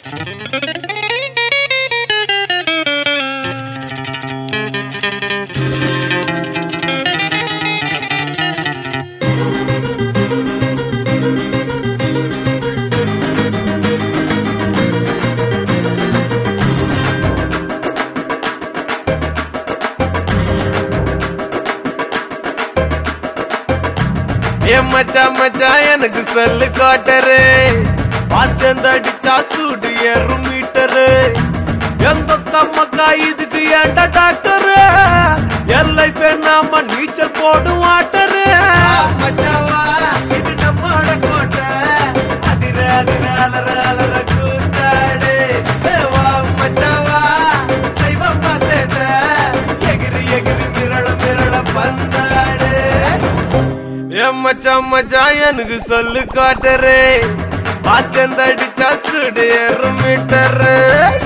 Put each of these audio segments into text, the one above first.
ஏ மச்சான் மச்சான் எனக்கு சொல்லு காட்டரு வாசந்த அடிச்சா சூடு ஏறும் மீட்டரு எங்க கம்மக்கா இதுக்கு ஏன்டா டாக்டரு என் லைஃப் நாம நீச்சல் போடும் வாட்டரு மச்சாவா இது நம்மோட கோட்டை அதிர அதிர அலற அலற கூத்தாடு ஏ வா மச்சாவா செய்வம்மா சேட்ட எகிரி எகிரி மிரள மிரள பந்தாடு ஏன் மச்சான் மச்சான் எனக்கு சொல்லு காட்டரு வாசந்த அடிச்சா சுடு ஏறும் மீட்டரு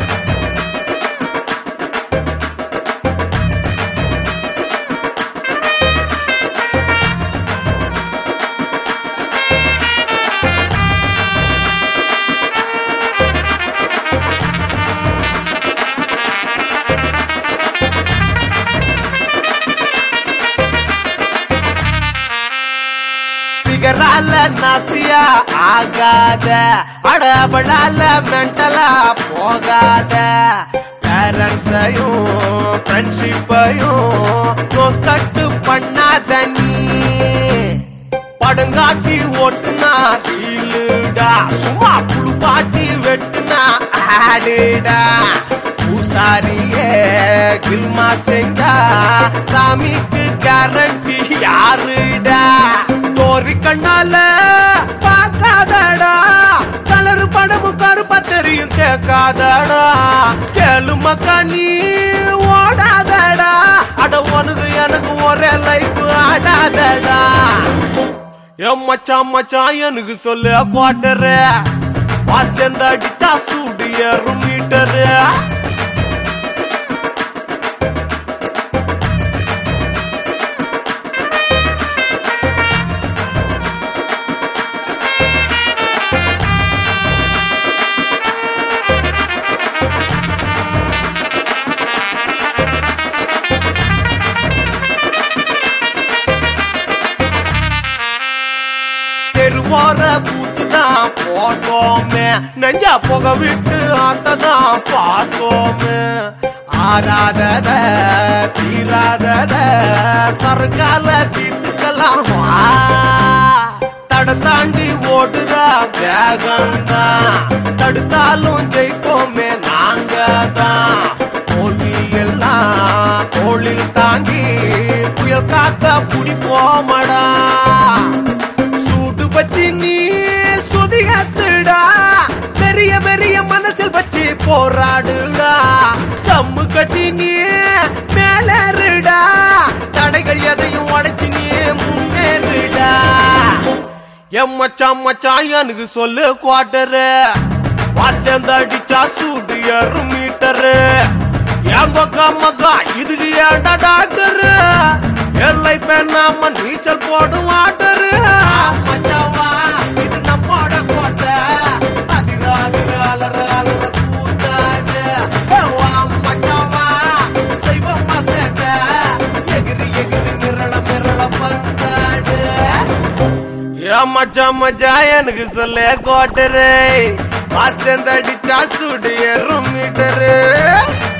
சிகரால நாஸ்தியா ஆகாத அடபடால மென்டலா போகாத பேரண்ட்ஸையும் ஃப்ரெண்ட்ஷிப்பையும் க்ளோஸ் கட்டு பண்ணாத நீ படங்காட்டி ஓட்டுனா ரீலுடா சும்மா புழு பாட்டி வெட்டுனா ஆடுடா பூசாரியே கில்மா செஞ்சா சாமிக்கு கேரண்டி யாருடா தோரி கண்ணால பார்க்காதடா கலரு படமும் கருப்பா தெரியும் கேட்காதடா கேளு மக்கா நீ ஓடாதடா அட உனக்கு எனக்கு ஒரே லைஃப் ஆடாதடா என் மச்சான் மச்சான் எனக்கு சொல்லு குவாட்டரு வாசந்த அடிச்சா சூடு ஏறும் மீட்டரு தெருவோர பூத்துதான் போட்டோமே நெஞ்சா புக விட்டு ஆட்டதான் பார்த்தோமே ஆறாதத தீராதத சர்க்கால தீர்த்துக்கலாம் வா. தட தாண்டி ஓடுறா வேகம்தான் தடுத்தாலும் ஜெயிப்போமே நாங்க தான் தோல்வி எல்லாம் தோளில் தாங்கி புயல் காத்த பிடிப்போமடா சூடு வச்சு நீ சுதியத்துடா பெரிய பெரிய மனசில் வச்சு போராடுடா கம்மு கட்டி நீ மேலேறுடா தடைகள் எதையும் உடைச்சு நீ முன்னேறுடா என் மச்சான் மச்சான் எனக்கு சொல்லு குவாட்டரு வாசந்த அடிச்சா சூடு ஏறும் மீட்டரு என் பக்கா மக்கா இதுக்கு ஏன்டா டாக்டரு என் லைஃப் நாம நீச்சல் போடும் வாட்டரு மச்சாவா இது நம்மோட கோட்டை அதிர அதிர அலற அலற கூத்தாடு ஏ வா மச்சாவா செய்வம்மா சேட்டை எகிரி எகிரி மிரள மிரள பந்தாடு ஏன் மச்சான் மச்சான் எனக்கு சொல்ல கோட்டரு வாசந்த அடிச்சா சுடு ஏறும் மீட்டரு